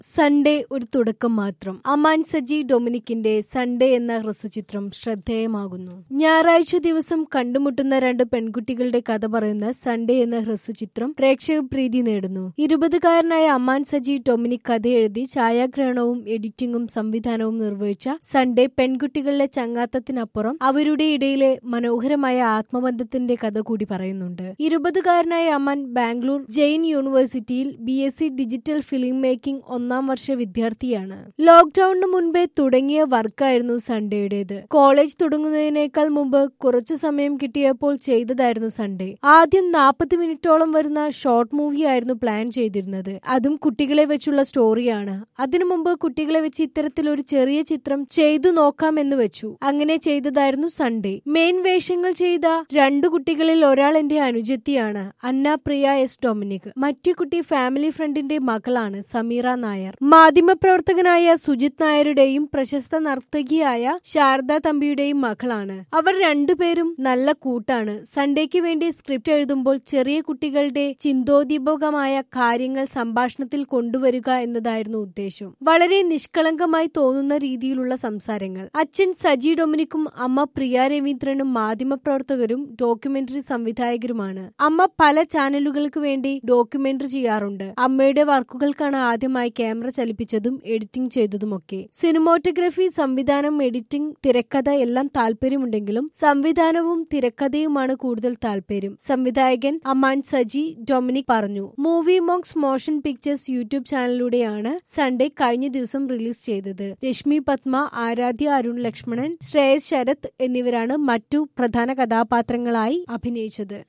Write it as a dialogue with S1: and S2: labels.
S1: Sunday ഒരു തുടക്കം മാത്രം അമാൻ സജി ഡൊമിനിക്കിന്റെ സൺഡേ എന്ന ഹ്രസ്വചിത്രം ശ്രദ്ധേയമാകുന്നു ഞായറാഴ്ച ദിവസം കണ്ടുമുട്ടുന്ന രണ്ട് പെൺകുട്ടികളുടെ കഥ പറയുന്ന സൺഡേ എന്ന ഹ്രസ്വചിത്രം പ്രേക്ഷക പ്രീതി നേടുന്നു ഇരുപതുകാരനായ അമാൻ സജി ഡൊമിനിക് കഥ എഴുതി ഛായാഗ്രഹണവും എഡിറ്റിംഗും സംവിധാനവും നിർവഹിച്ച സൺഡേ പെൺകുട്ടികളുടെ ചങ്ങാത്തത്തിനപ്പുറം അവരുടെ ഇടയിലെ മനോഹരമായ ആത്മബന്ധത്തിന്റെ കഥ കൂടി പറയുന്നുണ്ട് ഇരുപതുകാരനായ അമൻ ബാംഗ്ലൂർ ജെയിൻ യൂണിവേഴ്സിറ്റിയിൽ B S C digital film making ഒന്നാം വർഷ വിദ്യാർത്ഥിയാണ് ലോക്ക്ഡൌണിന് മുൻപേ തുടങ്ങിയ വർക്കായിരുന്നു സൺഡേയുടേത് കോളേജ് തുടങ്ങുന്നതിനേക്കാൾ മുമ്പ് കുറച്ചു സമയം കിട്ടിയപ്പോൾ ചെയ്തതായിരുന്നു സൺഡേ ആദ്യം നാൽപ്പത് മിനിറ്റോളം വരുന്ന ഷോർട്ട് മൂവി ആയിരുന്നു പ്ലാൻ ചെയ്തിരുന്നത് അതും കുട്ടികളെ വെച്ചുള്ള സ്റ്റോറിയാണ് അതിനു മുമ്പ് കുട്ടികളെ വെച്ച് ഇത്തരത്തിൽ ഒരു ചെറിയ ചിത്രം ചെയ്തു നോക്കാമെന്ന് വെച്ചു അങ്ങനെ ചെയ്തതായിരുന്നു സൺഡേ മെയിൻ വേഷങ്ങൾ ചെയ്ത രണ്ടു കുട്ടികളിൽ ഒരാൾ എന്റെ അനുജത്തിയാണ് അന്ന പ്രിയ എസ് ഡൊമിനിക് മറ്റു കുട്ടി ഫാമിലി ഫ്രണ്ടിന്റെ മകളാണ് സമീറ നായർ മാധ്യമപ്രവർത്തകനായ സുജിത് നായരുടെയും പ്രശസ്ത നർത്തകിയായ ശാരദ തമ്പിയുടെയും മകളാണ് അവർ രണ്ടുപേരും നല്ല കൂട്ടാണ് സൺഡേക്ക് വേണ്ടി സ്ക്രിപ്റ്റ് എഴുതുമ്പോൾ ചെറിയ കുട്ടികളുടെ ചിന്തോദ്ദീപകമായ കാര്യങ്ങൾ സംഭാഷണത്തിൽ കൊണ്ടുവരിക എന്നതായിരുന്നു ഉദ്ദേശം വളരെ നിഷ്കളങ്കമായി തോന്നുന്ന രീതിയിലുള്ള സംസാരങ്ങൾ അച്ഛൻ സജി ഡൊമിനിക്കും അമ്മ പ്രിയ രവീന്ദ്രനും മാധ്യമപ്രവർത്തകരും ഡോക്യുമെന്ററി സംവിധായകരുമാണ് അമ്മ പല ചാനലുകൾക്ക് വേണ്ടി ഡോക്യുമെന്ററി ചെയ്യാറുണ്ട് അമ്മയുടെ വർക്കുകൾക്കാണ് ആദ്യമായി ക്യാമറ ചലിപ്പിച്ചതും എഡിറ്റിംഗ് ചെയ്തതുമൊക്കെ സിനിമോട്ടോഗ്രഫി സംവിധാനം എഡിറ്റിംഗ് തിരക്കഥ എല്ലാം താല്പര്യമുണ്ടെങ്കിലും സംവിധാനവും തിരക്കഥയുമാണ് കൂടുതൽ താല്പര്യം സംവിധായകൻ അമാൻ സജി ഡൊമിനിക് പറഞ്ഞു movie Mox motion pictures YouTube ചാനലിലൂടെയാണ് സൺഡേ കഴിഞ്ഞ ദിവസം റിലീസ് ചെയ്തത് രശ്മി പത്മ ആരാധ്യ അരുൺ ലക്ഷ്മണൻ ശ്രേയസ് ശരത് എന്നിവരാണ് മറ്റു പ്രധാന കഥാപാത്രങ്ങളായി അഭിനയിച്ചത്